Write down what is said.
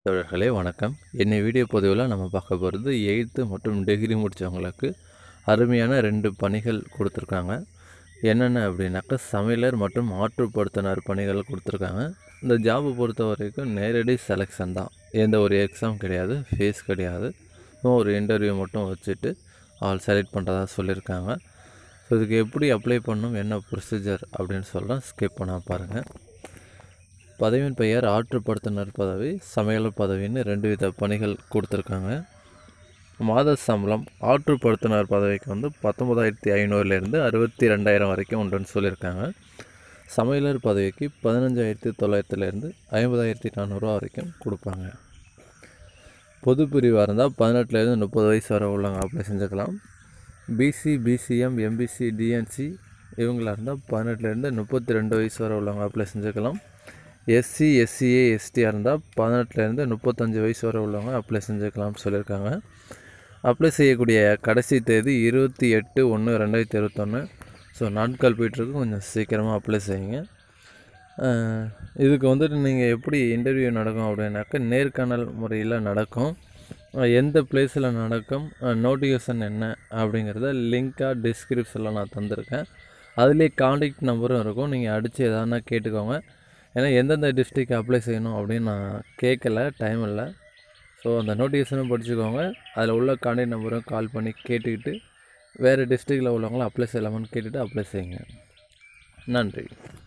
தோழர்களே வணக்கம் என்னை வீடியோ பதிவில் நம்ம பார்க்க போகிறது எயித்து மற்றும் டிகிரி முடித்தவங்களுக்கு அருமையான ரெண்டு பணிகள் கொடுத்துருக்காங்க என்னென்ன அப்படின்னாக்கா சமையலர் மற்றும் ஆற்றுப்படுத்தினர் பணிகள் கொடுத்துருக்காங்க இந்த ஜாபை பொறுத்த வரைக்கும் நேரடி செலெக்ஷன் தான் எந்த ஒரு எக்ஸாம் கிடையாது ஃபீஸ் கிடையாது சும்மா ஒரு இன்டர்வியூ மட்டும் வச்சுட்டு ஆள் செலக்ட் பண்ணுறதா சொல்லியிருக்காங்க ஸோ இதுக்கு எப்படி அப்ளை பண்ணணும் என்ன ப்ரொசீஜர் அப்படின்னு சொல்கிறேன் ஸ்கிப் பண்ணால் பாருங்கள் பதவியின் பெயர் ஆற்றுப்படுத்தினர் பதவி சமையலர் பதவின்னு ரெண்டு வித பணிகள் கொடுத்துருக்காங்க மாத சம்பளம் ஆற்றுப்படுத்தினர் பதவிக்கு வந்து பத்தொம்பதாயிரத்தி ஐநூறுலேருந்து அறுபத்தி ரெண்டாயிரம் வரைக்கும் உண்டுன்னு சொல்லியிருக்காங்க சமையலர் பதவிக்கு பதினஞ்சாயிரத்தி தொள்ளாயிரத்துலேருந்து ஐம்பதாயிரத்தி நானூறுரூவா வரைக்கும் கொடுப்பாங்க பொது பிரிவாக இருந்தால் பதினெட்டுலேருந்து முப்பது வயசு வரை உள்ளவங்க அப்ளை செஞ்சுக்கலாம் பிசி பிசிஎம் எம்பிசி டிஎன்சி இவங்களா இருந்தால் பதினெட்டுலேருந்து முப்பத்தி ரெண்டு வயசு வரை உள்ளவங்க அப்ளை செஞ்சுக்கலாம் எஸ்சி எஸ்சிஏ எஸ்டியாக இருந்தால் பதினெட்டுலேருந்து முப்பத்தஞ்சு வயசு வரை உள்ளவங்க அப்ளை செஞ்சுக்கலாம்னு சொல்லியிருக்காங்க அப்ளை செய்யக்கூடிய கடைசி தேதி இருபத்தி எட்டு ஒன்று ரெண்டாயிரத்தி இருபத்தொன்று ஸோ நாட்கள் போயிட்டுருக்கு கொஞ்சம் சீக்கிரமாக அப்ளை செய்யுங்க அஹ் இதுக்கு வந்துட்டு நீங்கள் எப்படி இன்டர்வியூ நடக்கும் அப்படின்னாக்கா நேர்காணல் முறையில் நடக்கும் அஹ் எந்த பிளேஸில் நடக்கும் நோட்டிஃபிகேஷன் என்ன அப்படிங்கிறத லிங்காக டிஸ்கிரிப்ஷனில் நான் தந்திருக்கேன் அதுலேயே காண்டாக்ட் நம்பரும் இருக்கும் நீங்கள் அடித்து எதானா கேட்டுக்கோங்க ஏன்னா எந்தெந்த டிஸ்ட்ரிக் அப்ளை செய்யணும் அப்படின்னு நான் கேட்கல டைம் இல்லை ஸோ அந்த நோட்டிஃபிகேஷனும் படிச்சுக்கோங்க அதில் உள்ள காண்டாக்ட் நம்பரும் கால் பண்ணி கேட்டுக்கிட்டு வேறு டிஸ்ட்ரிக்டில் உள்ளவங்களும் அப்ளை செய்யலாமான்னு கேட்டுட்டு அப்ளை செய்யுங்க நன்றி